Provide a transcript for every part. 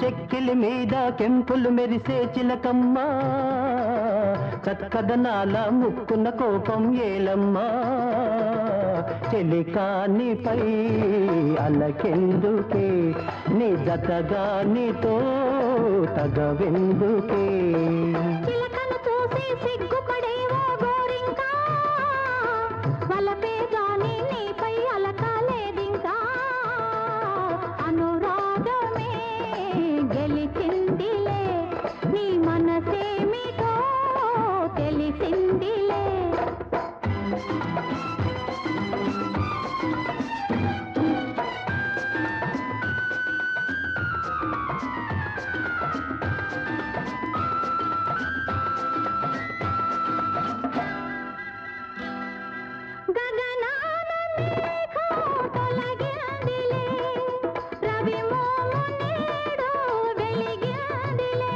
చెక్కిలి మీద కెంపులు మెరిసే చిలకమ్మ చక్కదనాల ముక్కున కోపం ఏలమ్మా చెలికానిపై అలకెందుకే నీ జతగా నీతో తగవెందుకే చిలకను చూసి సిగ్గుపడేవో గోరింకా వలపే గాని నీపై అలకాలేదింకా అనురాగమే గెలిచిందిలే నీ మనసేమిటో తెలిసిందిలే గగనాన మేఘం తొలగిందిలే రవి మోము నేడు వెలిగిందిలే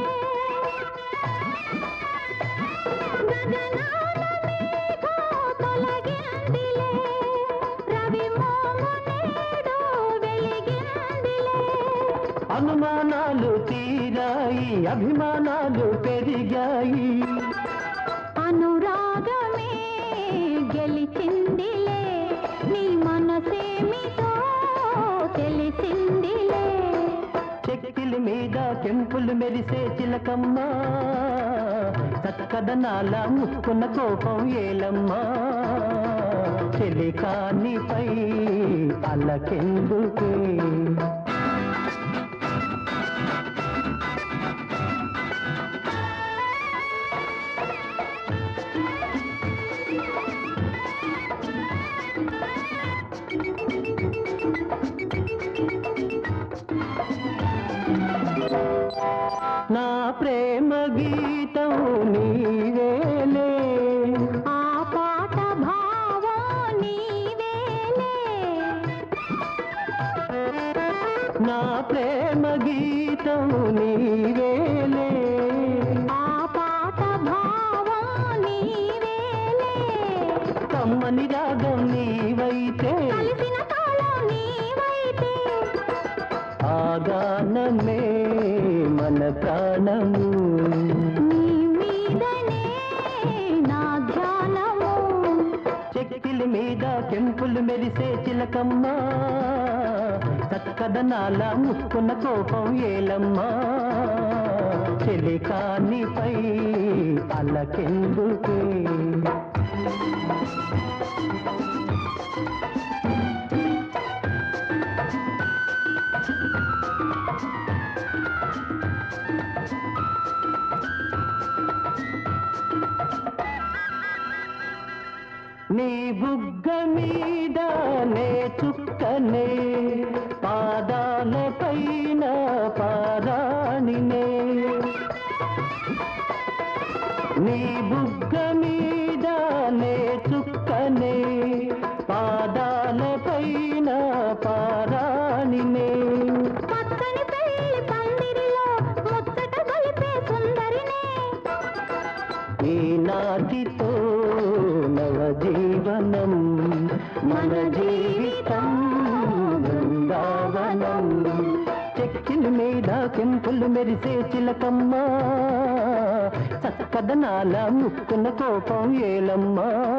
గగనాన మేఘం తొలగిందిలే రవి మోము నేడు వెలిగిందిలే అనుమానాలు తీరాయి అభిమానాలు పెరిగాయి అనురాగమే గెలిచిందిలే నీ మనసేమిటో తెలిసిందిలే చెక్కిలి మీద కెంపులు మెరిసే చిలకమ్మ చక్కదనాల ముక్కున కోపం ఏలమ్మా చెలికానిపై అలకెందుకే నా ప్రేమ గీతం నీవేలే ఆ పాట భావం నీవేలే నా ప్రేమ గీతం నీవేలే ఆ పాట భావం నీవేలే కమ్మని రాగం నీవైతే కలిసిన కాలం నీవైతే ఆగానమే మన ప్రాణము నీ మీదనే నా ధ్యానము చెక్కిలి మీద కెంపులు మెరిసే చిలకమ్మ చక్కదనాల ముక్కున కోపం ఏలమ్మా చెలికానిపై అలకెందుకే నీ బుగ్గ మీద నే చుక్కనే పాదాల పైన పారాణినే నీ బుగ్గ మీద నే చుక్కనే పాదాల పైన పారాణినే పక్కని పెళ్లి పందిరిలో ముచ్చట గొలిపే సుందరినే ఈనాటితో నవజీవనం మన జీవితం బృందావనం చెక్కిల మీద కెంపులు మెరిసే చిలకమ్మ చక్కదనాల ముక్కున కోపం ఏలమ్మా